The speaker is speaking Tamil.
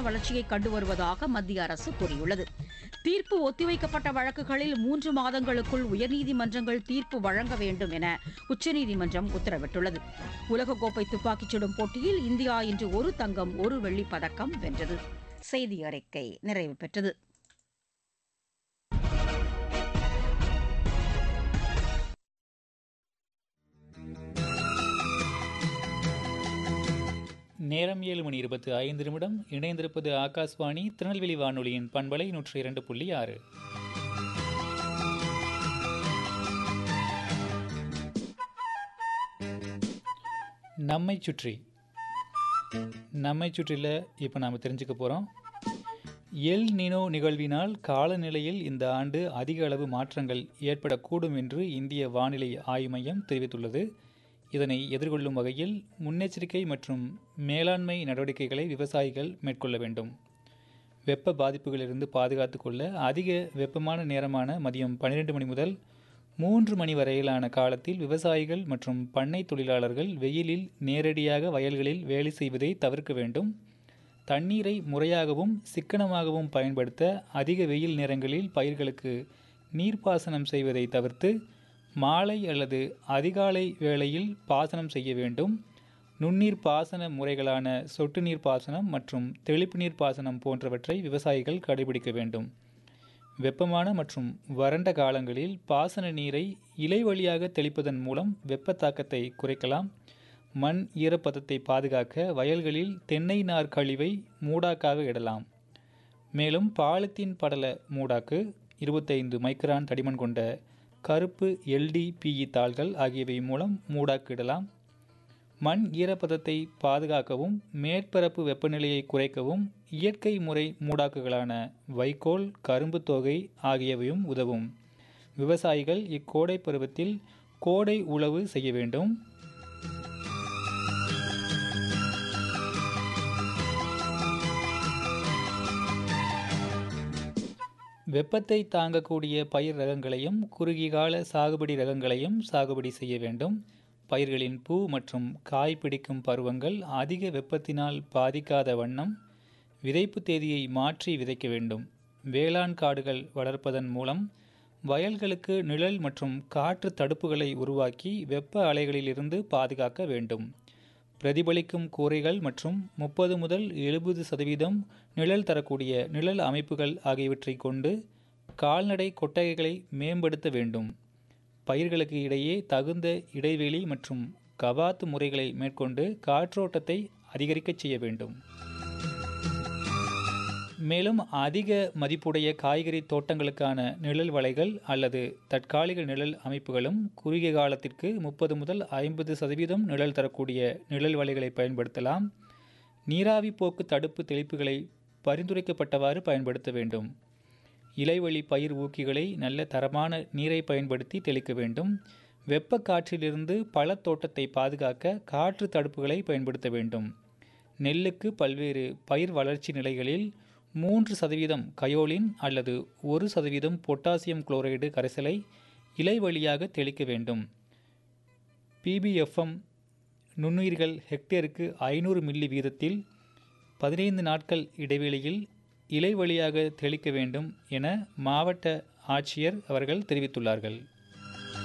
வளர்ச்சியை கண்டு வருவதாக மத்திய அரசு கூறியுள்ளது தீர்ப்பு ஒத்திவைக்கப்பட்ட வழக்குகளில் மூன்று மாதங்களுக்குள் உயர்நீதிமன்றங்கள் தீர்ப்பு வழங்க வேண்டும் என உச்சநீதிமன்றம் உத்தரவிட்டுள்ளது உலகக்கோப்பை துப்பாக்கிச் சுடும் போட்டியில் இந்தியா இன்று ஒரு தங்கம் ஒரு வெள்ளிப் பதக்கம் வென்றது செய்தி அறிக்கை நிறைவு பெற்றது நேரம் ஏழு மணி இருபத்தி ஐந்து நிமிடம் இணைந்திருப்பது ஆகாஷ்வாணி திருநெல்வேலி வானொலியின் பண்பலை நூற்றி இரண்டு புள்ளி ஆறு நம்மை சுற்றி நம்மை சுற்றில இப்போ நாம் தெரிஞ்சுக்க போகிறோம் எல் நினோ நிகழ்வினால் காலநிலையில் இந்த ஆண்டு அதிக அளவு மாற்றங்கள் ஏற்படக்கூடும் என்று இந்திய வானிலை ஆய்வு மையம் தெரிவித்துள்ளது இதனை எதிர்கொள்ளும் வகையில் முன்னெச்சரிக்கை மற்றும் மேலாண்மை நடவடிக்கைகளை விவசாயிகள் மேற்கொள்ள வேண்டும் வெப்ப பாதிப்புகளிலிருந்து பாதுகாத்து கொள்ள அதிக வெப்பமான நேரமான மதியம் பன்னிரெண்டு மணி முதல் மூன்று மணி வரையிலான காலத்தில் விவசாயிகள் மற்றும் பண்ணை தொழிலாளர்கள் வெயிலில் நேரடியாக வயல்களில் வேலை செய்வதை தவிர்க்க வேண்டும் தண்ணீரை முறையாகவும் சிக்கனமாகவும் பயன்படுத்த அதிக வெயில் நேரங்களில் பயிர்களுக்கு நீர்ப்பாசனம் செய்வதை தவிர்த்து மாலை அல்லது அதிகாலை வேளையில் பாசனம் செய்ய வேண்டும் நுண்ணீர் பாசன முறைகளான சொட்டு நீர் பாசனம் மற்றும் தெளிப்பு நீர் பாசனம் போன்றவற்றை விவசாயிகள் கடைபிடிக்க வேண்டும் வெப்பமான மற்றும் வறண்ட காலங்களில் பாசன நீரை இலை வழியாக தெளிப்பதன் மூலம் வெப்ப தாக்கத்தை குறைக்கலாம் மண் ஈரப்பதத்தை பாதுகாக்க வயல்களில் தென்னை நார் கழிவை மூடாக்காக இடலாம் மேலும் பாலித்தீன் படல மூடாக்கு இருபத்தைந்து மைக்ரான் தடிமன் கொண்ட கருப்பு எல்டிபிஇ தாள்கள் ஆகியவை மூலம் மூடாக்கிடலாம் மண் ஈரப்பதத்தை பாதுகாக்கவும் மேற்பரப்பு வெப்பநிலையை குறைக்கவும் இயற்கை முறை மூடாக்குகளான வைக்கோல் கரும்பு தொகை ஆகியவையும் உதவும் விவசாயிகள் இக்கோடை பருவத்தில் கோடை உழவு செய்ய வேண்டும் வெப்பத்தை தாங்கக்கூடிய பயிர் ரகங்களையும் குறுகிய கால சாகுபடி ரகங்களையும் சாகுபடி செய்ய வேண்டும் பயிர்களின் பூ மற்றும் காய் பிடிக்கும் பருவங்கள் அதிக வெப்பத்தினால் பாதிக்காத வண்ணம் விதைப்பு தேதியை மாற்றி விதைக்க வேண்டும் வேளாண் காடுகள் வளர்ப்பதன் மூலம் வயல்களுக்கு நிழல் மற்றும் காற்று தடுப்புகளை உருவாக்கி வெப்ப அலைகளிலிருந்து பாதுகாக்க வேண்டும் பிரதிபலிக்கும் கூரைகள் மற்றும் முப்பது முதல் எழுபது சதவீதம் நிழல் தரக்கூடிய நிழல் அமைப்புகள் ஆகியவற்றை கொண்டு கால்நடை கொட்டகைகளை மேம்படுத்த வேண்டும் பயிர்களுக்கு இடையே தகுந்த இடைவெளி மற்றும் கவாத்து முறைகளை மேற்கொண்டு காற்றோட்டத்தை அதிகரிக்கச் செய்ய வேண்டும் மேலும் அதிக மதிப்புடைய காய்கறி தோட்டங்களுக்கான நிழல் வலைகள் அல்லது தற்காலிக நிழல் அமைப்புகளும் குறுகிய காலத்திற்கு முப்பது முதல் ஐம்பது சதவீதம் நிழல் தரக்கூடிய நிழல் வலைகளை பயன்படுத்தலாம் நீராவி போக்கு தடுப்பு தெளிப்புகளை பரிந்துரைக்கப்பட்டவாறு பயன்படுத்த வேண்டும் இலைவழி பயிர் ஊக்கிகளை நல்ல தரமான நீரை பயன்படுத்தி தெளிக்க வேண்டும் வெப்ப காற்றிலிருந்து பழத்தோட்டத்தை பாதுகாக்க காற்று தடுப்புகளை பயன்படுத்த வேண்டும் நெல்லுக்கு பல்வேறு பயிர் வளர்ச்சி நிலைகளில் மூன்று சதவீதம் கயோலின் அல்லது ஒரு சதவீதம் பொட்டாசியம் குளோரைடு கரைசலை இலை வழியாக தெளிக்க வேண்டும் பிபிஎஃப்எம் நுண்ணுயிர்கள் ஹெக்டேருக்கு ஐநூறு மில்லி வீதத்தில் பதினைந்து நாட்கள் இடைவெளியில் இலை வழியாக தெளிக்க வேண்டும் என மாவட்ட ஆட்சியர் அவர்கள் தெரிவித்துள்ளார்கள்